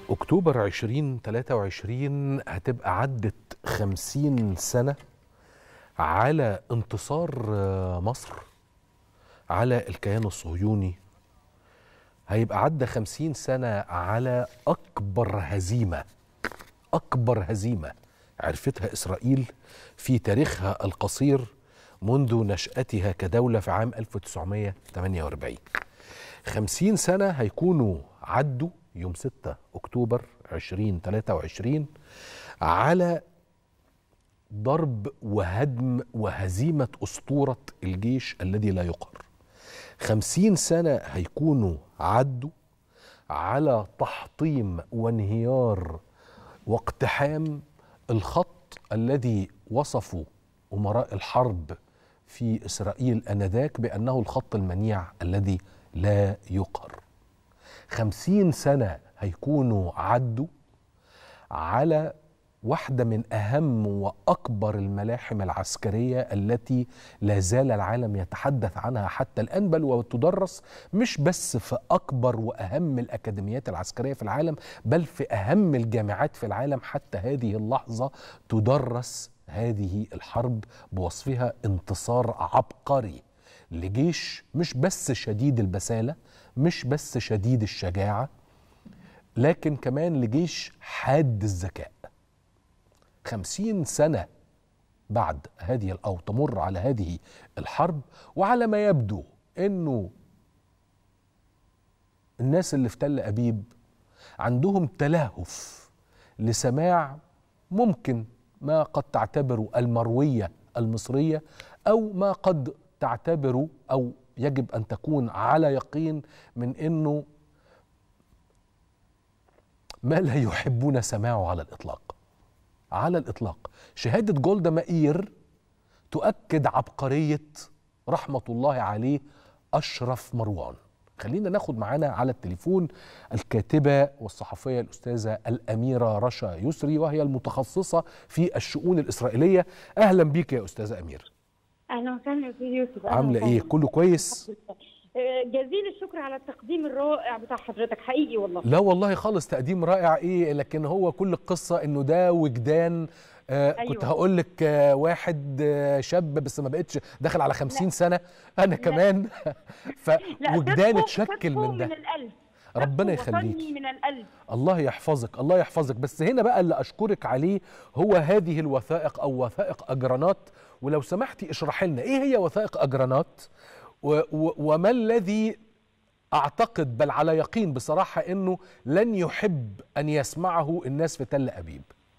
اكتوبر 2023 هتبقى عدت 50 سنه على انتصار آه، مصر على الكيان الصهيوني هيبقى عدى 50 سنه على اكبر هزيمه اكبر هزيمه عرفتها اسرائيل في تاريخها القصير منذ نشاتها كدوله في عام 1948 50 سنة هيكونوا عدوا يوم 6 أكتوبر 2023 على ضرب وهدم وهزيمة أسطورة الجيش الذي لا يقهر خمسين سنة هيكونوا عدوا على تحطيم وانهيار واقتحام الخط الذي وصفوا أمراء الحرب في إسرائيل أنذاك بأنه الخط المنيع الذي لا يقهر خمسين سنة هيكونوا عدوا على واحدة من أهم وأكبر الملاحم العسكرية التي لا زال العالم يتحدث عنها حتى الآن بل وتدرس مش بس في أكبر وأهم الأكاديميات العسكرية في العالم بل في أهم الجامعات في العالم حتى هذه اللحظة تدرس هذه الحرب بوصفها انتصار عبقري لجيش مش بس شديد البسالة مش بس شديد الشجاعة لكن كمان لجيش حاد الذكاء خمسين سنة بعد هذه أو تمر على هذه الحرب وعلى ما يبدو أنه الناس اللي في تل أبيب عندهم تلهف لسماع ممكن ما قد تعتبره المروية المصرية أو ما قد تعتبره أو يجب أن تكون على يقين من أنه ما لا يحبون سماعه على الإطلاق على الإطلاق شهادة جولدا مائير تؤكد عبقرية رحمة الله عليه أشرف مروان خلينا ناخد معانا على التليفون الكاتبة والصحفية الأستاذة الأميرة رشا يسري وهي المتخصصة في الشؤون الإسرائيلية أهلا بيك يا أستاذة أمير اهلا وسهلا يا استاذ يوسف أهلاً عاملة إيه وسهلاً. كله كويس آه، جزيل الشكر على التقديم الرائع بتاع حضرتك حقيقي والله لا والله خالص تقديم رائع إيه لكن هو كل القصة إنه ده وجدان آه أيوة. كنت هقول لك آه واحد آه شاب بس ما بقتش داخل على خمسين سنة أنا كمان لا فوجدان صدقوا- اتشكل صدقوا من ده من القلب ربنا صدقوا يخليك وطني من القلب الله يحفظك الله يحفظك بس هنا بقى اللي أشكرك عليه هو هذه الوثائق أو وثائق أجرانات ولو سمحتي اشرح لنا إيه هي وثائق أجرانات و و وما الذي أعتقد بل على يقين بصراحة أنه لن يحب أن يسمعه الناس في تل أبيب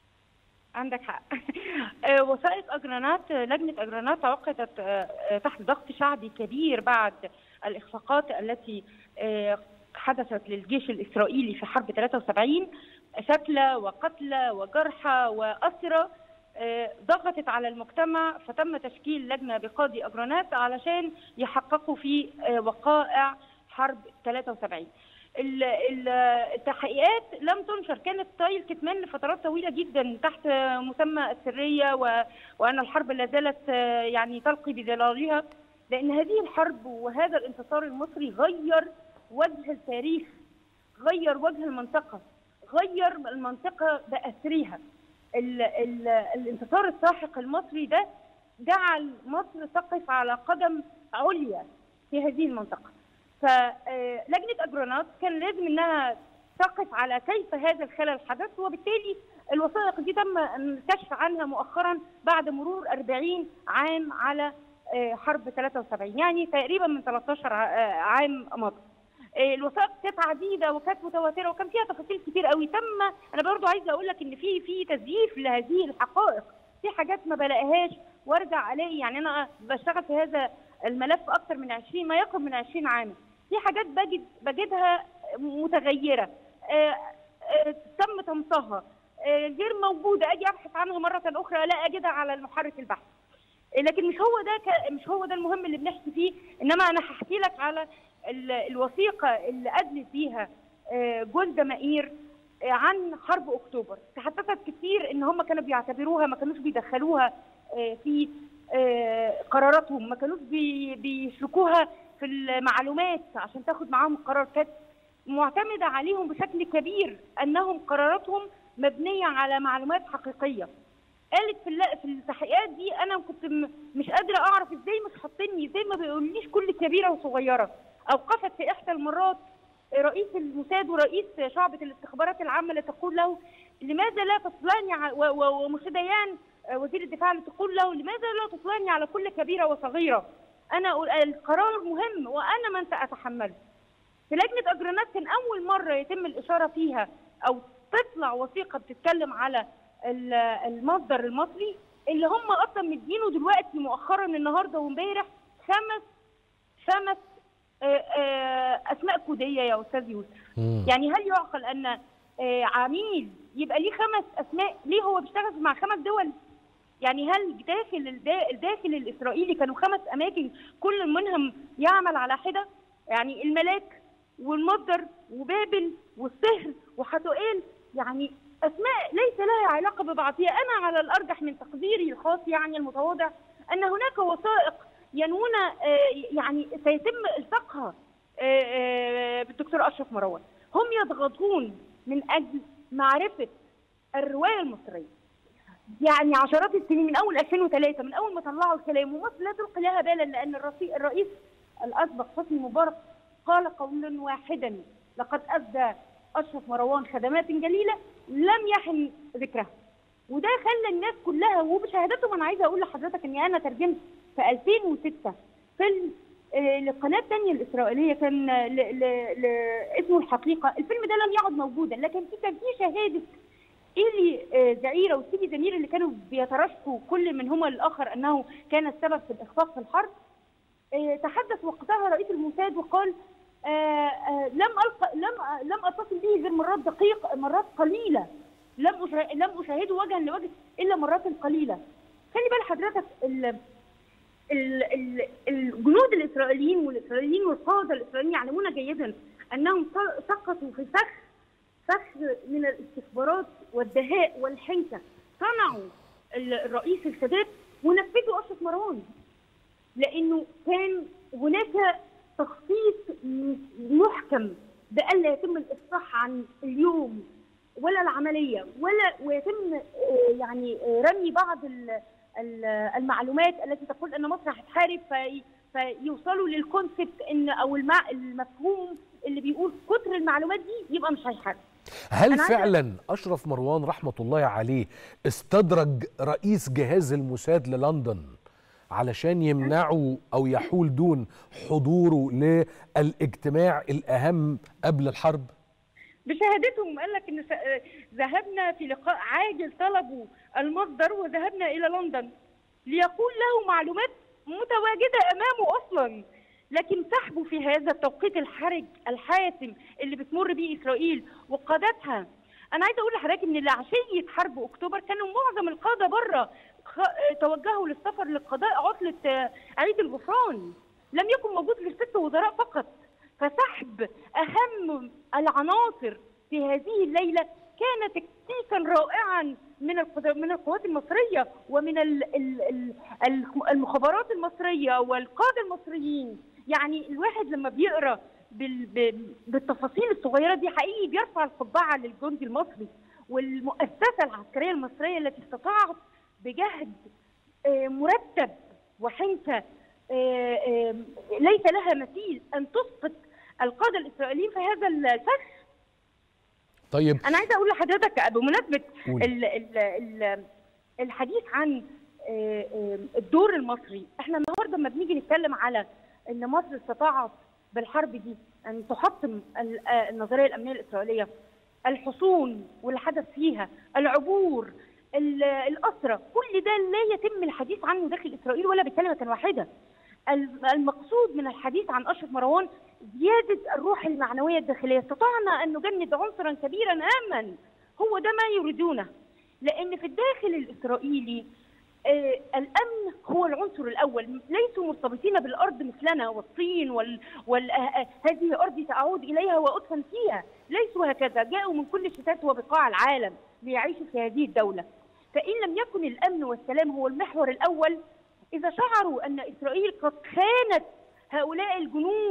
عندك حق آه، وثائق اجرانات آه، لجنه اجرانات توقفت آه، آه، تحت ضغط شعبي كبير بعد الاخفاقات التي آه، حدثت للجيش الاسرائيلي في حرب 73 شتلى وقتلى وجرحى واسرى آه، ضغطت على المجتمع فتم تشكيل لجنه بقاضي اجرانات علشان يحققوا في آه، وقائع حرب 73 ال- ال- التحقيقات لم تنشر كانت طايل كتمان لفترات طويله جدا تحت مسمى السريه و... وان الحرب لا زالت آه، يعني تلقي بظلالها لان هذه الحرب وهذا الانتصار المصري غير وجه التاريخ غير وجه المنطقه غير المنطقه باسرها ال... ال... الانتصار الساحق المصري ده جعل مصر تقف على قدم عليا في هذه المنطقه فلجنه اجرانات كان لازم انها تقف على كيف هذا الخلل حدث وبالتالي الوثائق دي تم الكشف عنها مؤخرا بعد مرور 40 عام على آه، حرب 73 يعني تقريبا من 13 ع- آه، عام مضى آه، الوثائق كانت عديده وكانت متواتره وكان فيها تفاصيل كتير قوي تم انا برضو عايزه اقول لك ان في في تزييف لهذه الحقائق في حاجات ما بلاقيهاش وارجع الاقي يعني انا بشتغل في هذا الملف اكثر من 20 ما يقرب من 20 عاما في حاجات بجد بجدها متغيره آه، آه، تم طمسها آه، غير موجوده اجي ابحث عنها مره اخرى لا اجدها على المحرك البحث آه، لكن مش هو ده ك... مش هو ده المهم اللي بنحكي فيه انما انا هحكي لك على ال- الوثيقه اللي ادلت بيها آه، جولدا مائير آه، عن حرب اكتوبر تحدثت كتير ان هم كانوا بيعتبروها ما كانوش بيدخلوها آه، في آه، قراراتهم ما كانوش بي- بيشركوها في المعلومات عشان تاخد معاهم القرار كانت معتمده عليهم بشكل كبير انهم قراراتهم مبنيه على معلومات حقيقيه قالت في الل- في التحقيقات دي انا كنت م- مش قادره اعرف ازاي مش حاطيني ازاي ما بيقوليش كل كبيره وصغيره اوقفت في احدى المرات رئيس الموساد ورئيس شعبة الاستخبارات العامة لتقول له لماذا لا تصلاني ع- و- و- ومشي ديان آه، وزير الدفاع لتقول له لماذا لا تصلاني على كل كبيرة وصغيرة أنا أقول- القرار مهم وأنا من سأتحمله في لجنة أجرانات كان أول مرة يتم الإشارة فيها أو تطلع وثيقة بتتكلم على ال- المصدر المصري اللي هم أصلا مدينه دلوقتي مؤخرا النهارده وامبارح خمس خمس آه، آه، أسماء كودية يا أستاذ يوسف مم. يعني هل يعقل ان آه، عميل يبقى ليه خمس اسماء ليه هو بيشتغل مع خمس دول يعني هل داخل الدا- الداخل الاسرائيلي كانوا خمس اماكن كل منهم يعمل على حده يعني الملاك والمصدر وبابل والسهر وحتوئيل يعني اسماء ليس لها علاقه ببعضها انا على الارجح من تقديري الخاص يعني المتواضع ان هناك وثائق ينوون آه، يعني سيتم الصاقها آه، آه، بالدكتور اشرف مروان هم يضغطون من اجل معرفه الروايه المصريه يعني عشرات السنين من اول 2003 من اول ما طلعوا الكلام ومصر لا تلقي لها بالا لان الرئيس الرئيس الاسبق حسني مبارك قال قولا واحدا لقد ادى اشرف مروان خدمات جليله لم يحن ذكرها وده خلى الناس كلها وبشهادتهم انا عايزه اقول لحضرتك اني انا ترجمت في 2006 فيلم آه، لقناه تانية الاسرائيليه كان آه، ل... ل... ل... اسمه الحقيقه الفيلم ده لم يعد موجودا لكن في كان في شهاده إيلي آه، زعيرة وسيدي زمير اللي كانوا بيتراشقوا كل منهما الآخر أنه كان السبب في الإخفاق في الحرب آه، تحدث وقتها رئيس الموساد وقال آه، آه، لم ألقى لم لم أتصل به غير مرات دقيق مرات قليلة لم أشا- لم أشاهده وجها لوجه إلا مرات قليلة خلي بال حضرتك ال- ال- ال- الجنود الإسرائيليين والإسرائيليين والقادة الإسرائيليين يعلمون جيدا أنهم سقطوا في فخ فخ من الاستخبارات والدهاء والحنكة صنعوا ال- الرئيس السادات ونفذوا أشرف مروان لأنه كان هناك تخطيط م- محكم بألا يتم الإفصاح عن اليوم ولا العملية ولا ويتم آه، يعني آه، رمي بعض ال- ال- المعلومات التي تقول أن مصر هتحارب في فيوصلوا للكونسبت ان او المع... المفهوم اللي بيقول كتر المعلومات دي يبقى مش هيحارب هل أنا عايزة- فعلا اشرف مروان رحمه الله عليه استدرج رئيس جهاز الموساد للندن علشان يمنعوا او يحول دون حضوره للاجتماع الاهم قبل الحرب بشهادتهم قال لك ان س- ذهبنا في لقاء عاجل طلبوا المصدر وذهبنا الى لندن ليقول له معلومات متواجده امامه اصلا لكن سحبه في هذا التوقيت الحرج الحاسم اللي بتمر به اسرائيل وقادتها انا عايزه اقول لحضرتك ان لعشيه حرب اكتوبر كانوا معظم القاده بره خ- توجهوا للسفر لقضاء عطله آه، عيد الغفران لم يكن موجود غير ست وزراء فقط فسحب اهم العناصر في هذه الليله كان تكتيكا رائعا من القد- من القوات المصريه ومن ال- ال- ال- ال- المخابرات المصريه والقاده المصريين يعني الواحد لما بيقرا بال- ب- بالتفاصيل الصغيره دي حقيقي بيرفع القبعه للجندي المصري والمؤسسه العسكريه المصريه التي استطاعت بجهد آه، مرتب وحنكه آه، آه، ليس لها مثيل ان تسقط القاده الاسرائيليين في هذا الفخ طيب انا عايزه اقول لحضرتك بمناسبه قولي. ال ال ال الحديث عن آه، آه، الدور المصري احنا النهارده لما بنيجي نتكلم على ان مصر استطاعت بالحرب دي ان تحطم ال- آه، النظريه الامنيه الاسرائيليه الحصون واللي حدث فيها العبور ال- الاسرى كل ده لا يتم الحديث عنه داخل اسرائيل ولا بكلمه واحده ال- المقصود من الحديث عن اشرف مروان زياده الروح المعنويه الداخليه استطعنا ان نجند عنصرا كبيرا هاما هو ده ما يريدونه لان في الداخل الاسرائيلي آه الامن هو العنصر الاول ليسوا مرتبطين بالارض مثلنا والطين وال, وال... آه آه هذه ارضي ساعود اليها وادفن فيها ليسوا هكذا جاءوا من كل شتات وبقاع العالم ليعيشوا في هذه الدوله فان لم يكن الامن والسلام هو المحور الاول اذا شعروا ان اسرائيل قد خانت هؤلاء الجنود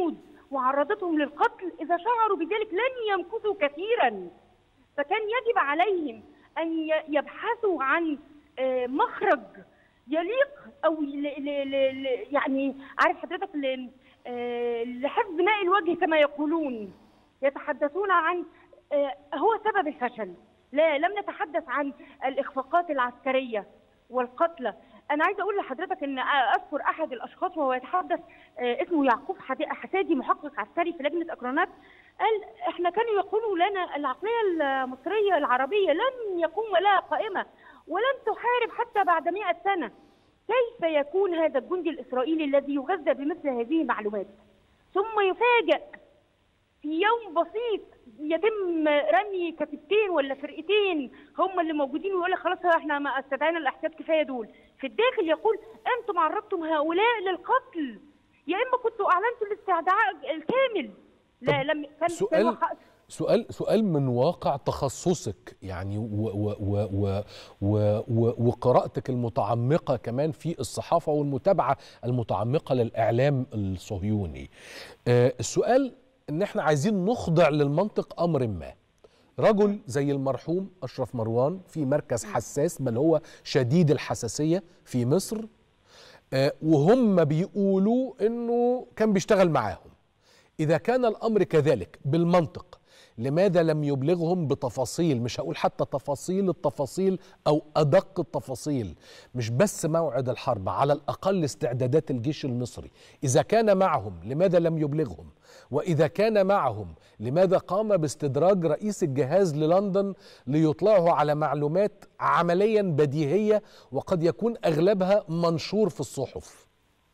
وعرضتهم للقتل اذا شعروا بذلك لن يمكثوا كثيرا فكان يجب عليهم ان ي- يبحثوا عن آه، مخرج يليق او ل- ل- ل- ل- يعني عارف حضرتك ل- آه، لحفظ ماء الوجه كما يقولون يتحدثون عن آه، هو سبب الفشل لا لم نتحدث عن الاخفاقات العسكريه والقتلى انا عايزه اقول لحضرتك ان اذكر احد الاشخاص وهو يتحدث آه، اسمه يعقوب حد- حسادي محقق عسكري في لجنه اجرانات قال احنا كانوا يقولوا لنا العقليه المصريه العربيه لن يقوم لها قائمه ولن تحارب حتى بعد 100 سنه كيف يكون هذا الجندي الاسرائيلي الذي يغذى بمثل هذه المعلومات ثم يفاجأ في يوم بسيط يتم رمي كتيبتين ولا فرقتين هم اللي موجودين ويقول لك خلاص احنا ما استدعينا الاحتياط كفايه دول في الداخل يقول انتم عرضتم هؤلاء للقتل يا اما كنتوا اعلنتوا الاستدعاء الكامل لا لم كان كان سؤال وح- سؤال سؤال من واقع تخصصك يعني و و و و و و وقراءتك المتعمقة كمان في الصحافة والمتابعة المتعمقة للإعلام الصهيوني آه السؤال إن إحنا عايزين نخضع للمنطق أمر ما رجل زي المرحوم أشرف مروان في مركز حساس بل هو شديد الحساسية في مصر آه، وهم بيقولوا انه كان بيشتغل معاهم اذا كان الامر كذلك بالمنطق لماذا لم يبلغهم بتفاصيل مش هقول حتى تفاصيل التفاصيل او ادق التفاصيل مش بس موعد الحرب على الاقل استعدادات الجيش المصري اذا كان معهم لماذا لم يبلغهم واذا كان معهم لماذا قام باستدراج رئيس الجهاز للندن ليطلعه على معلومات عمليا بديهيه وقد يكون اغلبها منشور في الصحف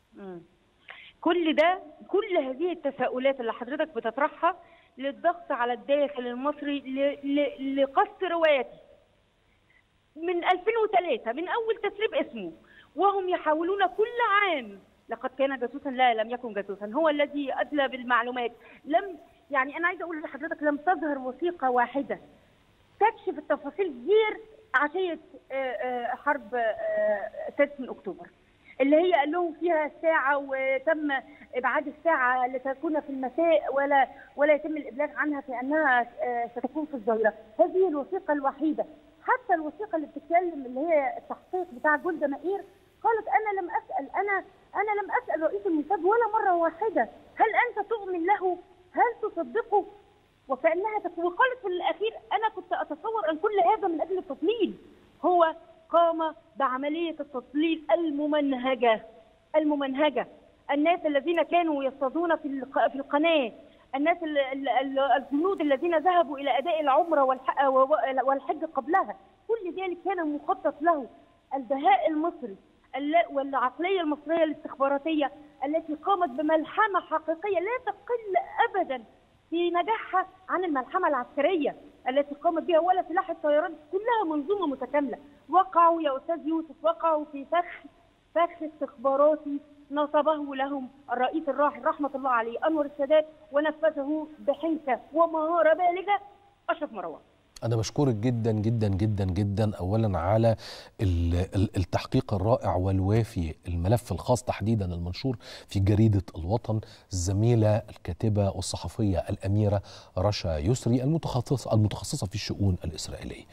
كل ده كل هذه التساؤلات اللي حضرتك بتطرحها للضغط على الداخل المصري ل- ل- لقص روايته من 2003 من اول تسريب اسمه وهم يحاولون كل عام لقد كان جاسوسا لا لم يكن جاسوسا هو الذي ادلى بالمعلومات لم يعني انا عايزه اقول لحضرتك لم تظهر وثيقه واحده تكشف التفاصيل غير عشيه آه، آه، حرب آه، 6 من اكتوبر اللي هي قال لهم فيها الساعه وتم ابعاد الساعه لتكون في المساء ولا ولا يتم الابلاغ عنها في انها آه، ستكون في الظهيره هذه الوثيقه الوحيده حتى الوثيقه اللي بتتكلم اللي هي التحقيق بتاع جولدا مائير قالت انا لم اسال انا انا لم اسال رئيس الموساد ولا مره واحده هل انت تؤمن له هل تصدقه وكانها تكون وقالت في الاخير انا كنت اتصور ان كل هذا من اجل التضليل هو قام بعمليه التضليل الممنهجه الممنهجه الناس الذين كانوا يصطادون في الق- في القناه الناس ال- ال- ال- الجنود الذين ذهبوا الى اداء العمره والح- والحج قبلها كل ذلك كان مخطط له البهاء المصري الل- والعقليه المصريه الاستخباراتيه التي قامت بملحمه حقيقيه لا تقل ابدا في نجاحها عن الملحمه العسكريه التي قامت بها ولا سلاح الطيران كلها منظومه متكامله وقعوا يا استاذ يوسف وقعوا في فخ فخ استخباراتي نصبه لهم الرئيس الراحل رحمه الله عليه انور السادات ونفذه بحنكه ومهاره بالغه اشرف مروان أنا بشكرك جدا جدا جدا جدا أولا على ال- ال- التحقيق الرائع والوافي الملف الخاص تحديدا المنشور في جريدة الوطن الزميلة الكاتبة والصحفية الأميرة رشا يسري المتخصصة المتخصصة في الشؤون الإسرائيلية